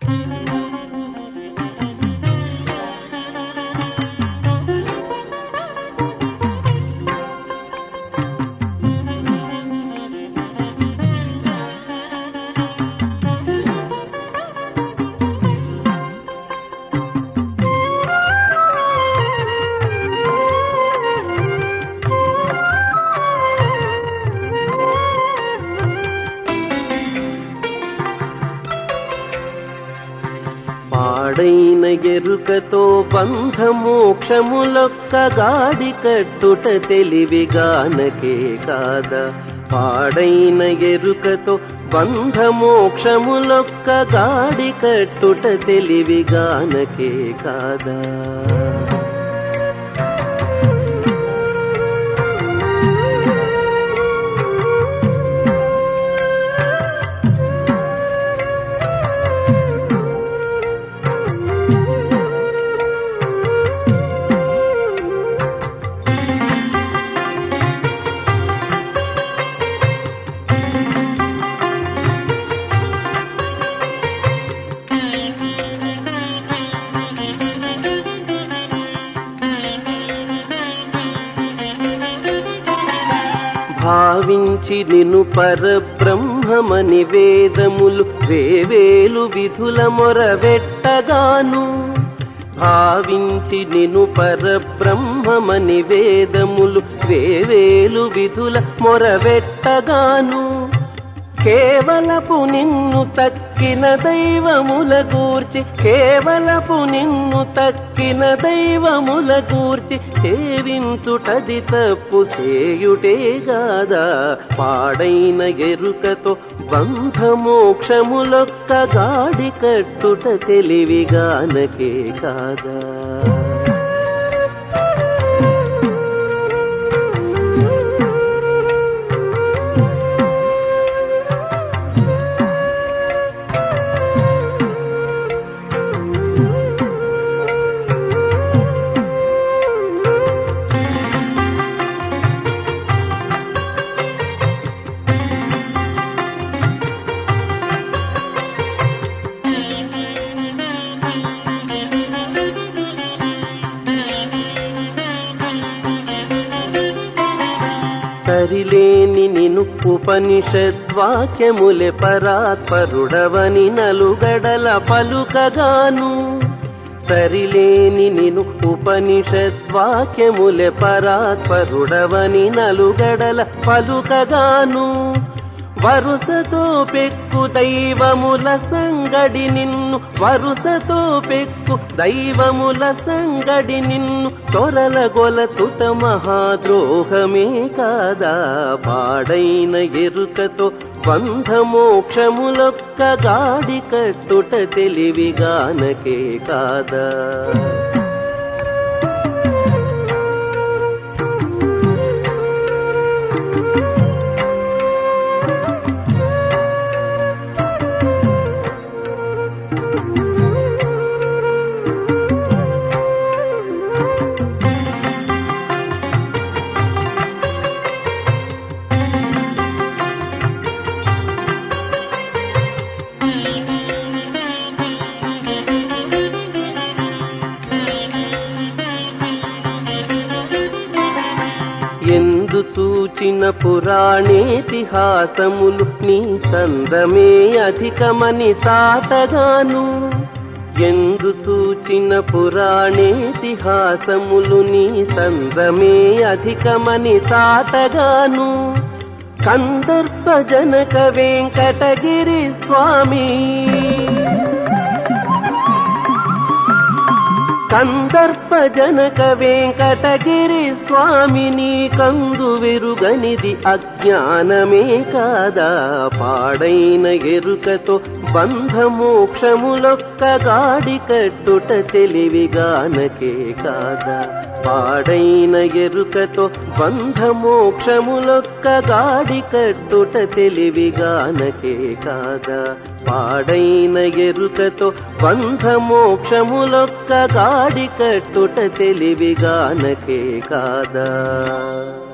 పాడైన ఎరుకతో బంధమోక్షములొక్క గాడి కట్టుట తెలివిగానకే కాదా పాడైన ఎరుకతో బంధమోక్షములొక్క గాడి కట్టుట తెలివిగానకే కాదా భావించి నిను పరబ్రహ్మమని వేదములు వేవేలు విధుల మొరవెట్టగాను భావించి నిను పరబ్రహ్మమని వేదములు వేవేలు విధుల మొరవెట్టగాను కేవలపు నిన్ను తక్కిన దైవముల గూర్చి కేవలపు నిన్ను తక్కిన దైవముల గూర్చి సేవించుటది తప్పు సేయుటే గాదా పాడైన ఎరుకతో బంధమోక్షములొక్క గాడి కట్టుట తెలివిగానకే కాదా సరిలేని నిను ఉపనిషద్వాక్యములే పరాత్పరుడవని నలుగడల పలుకగాను సరిలేని నిను ఉపనిషద్వాక్యములే పరాత్పరుడవని నలుగడల పలుకగాను వరుసతో పెక్కు దైవముల సంగడి నిన్ను వరుసతో పెక్కు దైవముల సంగడి నిన్ను తొరల గొలచుట మహాద్రోహమే కాదా పాడైన ఎరుకతో బంధమోక్షములొక్క గాడి కట్టుట తెలివిగానకే కాదా ఎందు చూచిన పురాణేతిహాసములు నీ సందమే అధికమని తాటగాను ఎందు చూచిన పురాణేతిహాసములు నీ సందమే అధికమని తాటగాను కందర్పజనక వెంకటగిరి స్వామి కందర్పజనక వెంకటగిరి స్వామిని కందు వెరుగనిది అజ్ఞానమే కాదా పాడైన ఎరుకతో బంధమోక్షములొక్క గాడి కట్టుట తెలివిగానకే కాదా పాడైన ఎరుకతో బంధమోక్షములొక్క గాడి కట్టుట తెలివిగానకే కాదా పాడైన ఎరుకతో బంధమోక్షములొక్క గాడి కట్టుట తెలివిగానకే కాదా